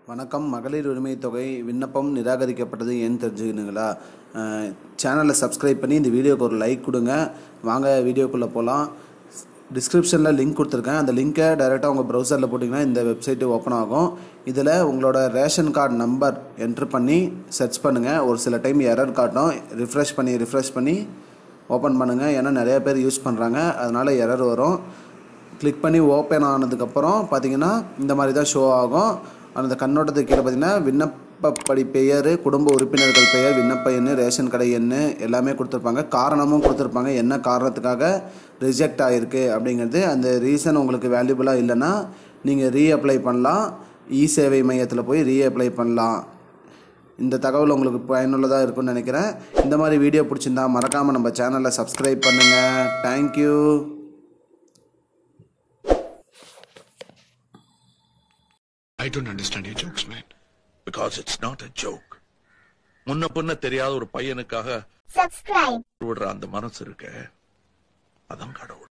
வணக்கம் மகளிர் உரிமை தொகை விண்ணப்பம் நிராகரிக்கப்பட்டது ஏன்னு தெரிஞ்சுக்கணுங்களா சேனலை சப்ஸ்கிரைப் பண்ணி இந்த வீடியோக்கு ஒரு லைக் கொடுங்க வாங்க வீடியோக்குள்ளே போகலாம் டிஸ்கிரிப்ஷனில் லிங்க் கொடுத்துருக்கேன் அந்த லிங்க்கை டைரெக்டாக உங்கள் ப்ரௌசரில் போட்டிங்கன்னா இந்த வெப்சைட்டு ஓப்பன் ஆகும் இதில் உங்களோட ரேஷன் கார்டு நம்பர் என்ட்ரு பண்ணி சர்ச் பண்ணுங்கள் ஒரு சில டைம் எரர் காட்டும் ரிஃப்ரெஷ் பண்ணி ரிஃப்ரெஷ் பண்ணி ஓப்பன் பண்ணுங்கள் ஏன்னா நிறைய பேர் யூஸ் பண்ணுறாங்க அதனால் எரர் வரும் கிளிக் பண்ணி ஓப்பன் ஆனதுக்கப்புறம் பார்த்தீங்கன்னா இந்த மாதிரி தான் ஷோ ஆகும் அந்த கண்ணோட்டத்துக்கு கீழே பார்த்தீங்கன்னா விண்ணப்பப்படி பெயர் குடும்ப உறுப்பினர்கள் பெயர் விண்ணப்ப எண் ரேஷன் கடை எண் எல்லாமே கொடுத்துருப்பாங்க காரணமும் கொடுத்துருப்பாங்க என்ன காரணத்துக்காக ரிஜெக்ட் ஆகிருக்கு அப்படிங்கிறது அந்த ரீசன் உங்களுக்கு வேல்யூபுளாக இல்லைன்னா நீங்கள் ரீஅப்ளை பண்ணலாம் இ சேவை மையத்தில் போய் ரீஅப்ளை பண்ணலாம் இந்த தகவல் உங்களுக்கு பயனுள்ளதாக இருக்கும்னு நினைக்கிறேன் இந்த மாதிரி வீடியோ பிடிச்சிருந்தா மறக்காமல் நம்ம சேனலை சப்ஸ்கிரைப் பண்ணுங்கள் thank you I don't understand your jokes, man. Because it's not a joke முன்ன பின்ன தெரியாத ஒரு பையனுக்காக subscribe விடுற அந்த மனசு இருக்க அதான் கடவுள்